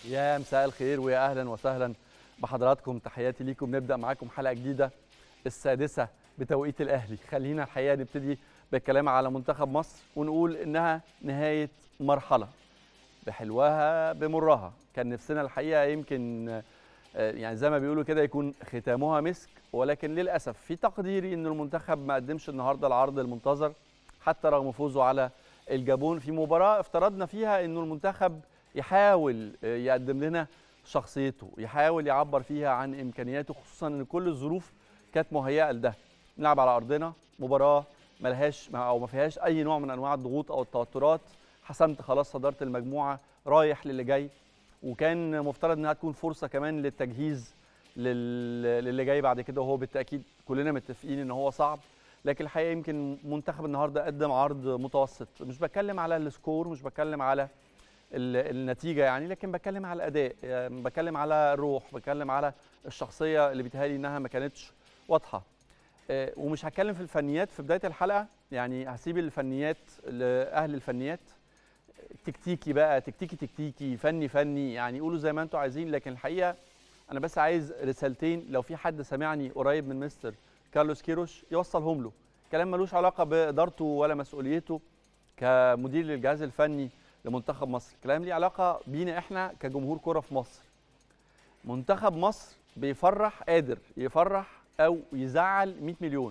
يا مساء الخير ويا اهلا وسهلا بحضراتكم تحياتي ليكم نبدا معاكم حلقه جديده السادسه بتوقيت الاهلي خلينا الحقيقه نبتدي بالكلام على منتخب مصر ونقول انها نهايه مرحله بحلوها بمرها كان نفسنا الحقيقه يمكن آه، يعني زي ما بيقولوا كده يكون ختامها مسك ولكن للاسف في تقديري ان المنتخب ما قدمش النهارده العرض المنتظر حتى رغم فوزه على الجابون في مباراه افترضنا فيها انه المنتخب يحاول آه، يقدم لنا شخصيته يحاول يعبر فيها عن امكانياته خصوصا ان كل الظروف كانت مهيئه لده نلعب على ارضنا مباراه ملهاش او ما فيهاش اي نوع من انواع الضغوط او التوترات حسمت خلاص صداره المجموعه رايح للي جاي وكان مفترض انها تكون فرصه كمان للتجهيز لل- للي جاي بعد كده وهو بالتاكيد كلنا متفقين ان هو صعب لكن الحقيقه يمكن منتخب النهارده قدم عرض متوسط مش بتكلم على السكور مش بتكلم على ال- النتيجه يعني لكن بتكلم على الاداء يعني بتكلم على الروح بتكلم على الشخصيه اللي بيتهيألي انها ما كانتش واضحه آه، ومش هتكلم في الفنيات في بدايه الحلقه يعني هسيب الفنيات لاهل الفنيات تكتيكي بقى تكتيكي تكتيكي فني فني يعني قولوا زي ما انتم عايزين لكن الحقيقه انا بس عايز رسالتين لو في حد سمعني قريب من مستر كارلوس كيروش يوصلهم له كلام ملوش علاقه بادارته ولا مسؤوليته كمدير للجهاز الفني لمنتخب مصر كلام ليه علاقه بينا احنا كجمهور كره في مصر منتخب مصر بيفرح قادر يفرح او يزعل 100 مليون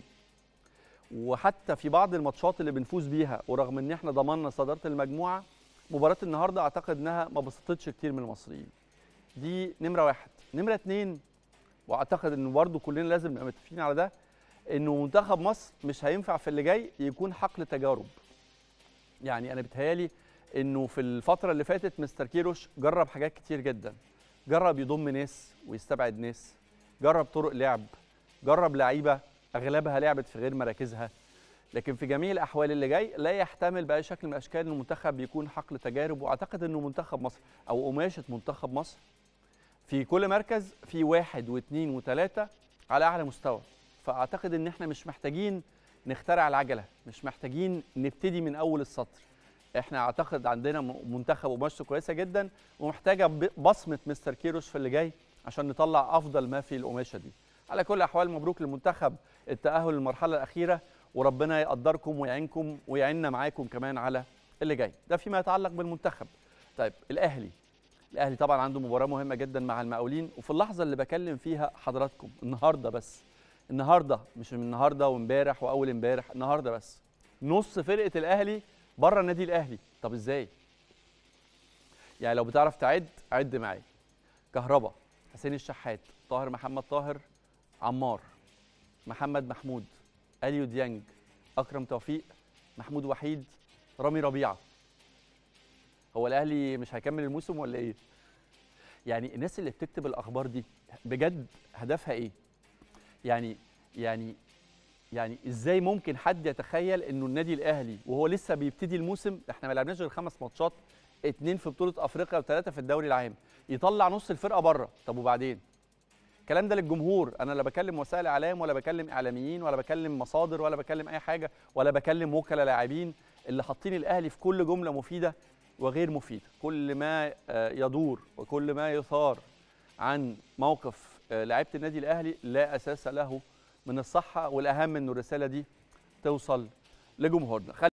وحتى في بعض الماتشات اللي بنفوز بيها ورغم ان احنا ضمننا صداره المجموعه مباراه النهارده اعتقد انها ما بسطتش كتير من المصريين دي نمره واحد نمره اتنين واعتقد انه برضه كلنا لازم نبقى متفقين على ده انه منتخب مصر مش هينفع في اللي جاي يكون حقل تجارب يعني انا بيتهيالي انه في الفتره اللي فاتت مستر كيروش جرب حاجات كتير جدا جرب يضم ناس ويستبعد ناس جرب طرق لعب جرب لعيبه اغلبها لعبت في غير مراكزها لكن في جميع الاحوال اللي جاي لا يحتمل باي شكل من الاشكال ان المنتخب يكون حقل تجارب واعتقد انه منتخب مصر او قماشه منتخب مصر في كل مركز في واحد واثنين وثلاثه على اعلى مستوى فاعتقد ان احنا مش محتاجين نخترع العجله مش محتاجين نبتدي من اول السطر احنا اعتقد عندنا م- منتخب ومشط كويسه جدا ومحتاجه ب- بصمه مستر كيروش في اللي جاي عشان نطلع افضل ما في القماشه دي على كل الاحوال مبروك للمنتخب التاهل للمرحله الاخيره وربنا يقدركم ويعينكم ويعيننا معاكم كمان على اللي جاي ده فيما يتعلق بالمنتخب طيب الاهلي الاهلي طبعا عنده مباراه مهمه جدا مع المقاولين وفي اللحظه اللي بكلم فيها حضراتكم النهارده بس النهارده مش من النهارده وامبارح واول امبارح النهارده بس نص فرقه الاهلي بره النادي الاهلي طب ازاي يعني لو بتعرف تعد عد معايا كهربا حسين الشحات طاهر محمد طاهر عمار محمد محمود اليو ديانج اكرم توفيق محمود وحيد رامي ربيعه هو الاهلي مش هيكمل الموسم ولا ايه يعني الناس اللي بتكتب الاخبار دي بجد هدفها ايه يعني يعني يعني ازاي ممكن حد يتخيل انه النادي الاهلي وهو لسه بيبتدي الموسم احنا ما لعبناش غير خمس ماتشات اتنين في بطوله افريقيا وثلاثه في الدوري العام يطلع نص الفرقه بره طب وبعدين الكلام ده للجمهور انا لا بكلم وسائل اعلام ولا بكلم اعلاميين ولا بكلم مصادر ولا بكلم اي حاجه ولا بكلم وكلاء لاعبين اللي حاطين الاهلي في كل جمله مفيده وغير مفيده كل ما آه، يدور وكل ما يثار عن موقف آه، لعيبه النادي الاهلي لا اساس له من الصحه والاهم انه الرساله دي توصل لجمهورنا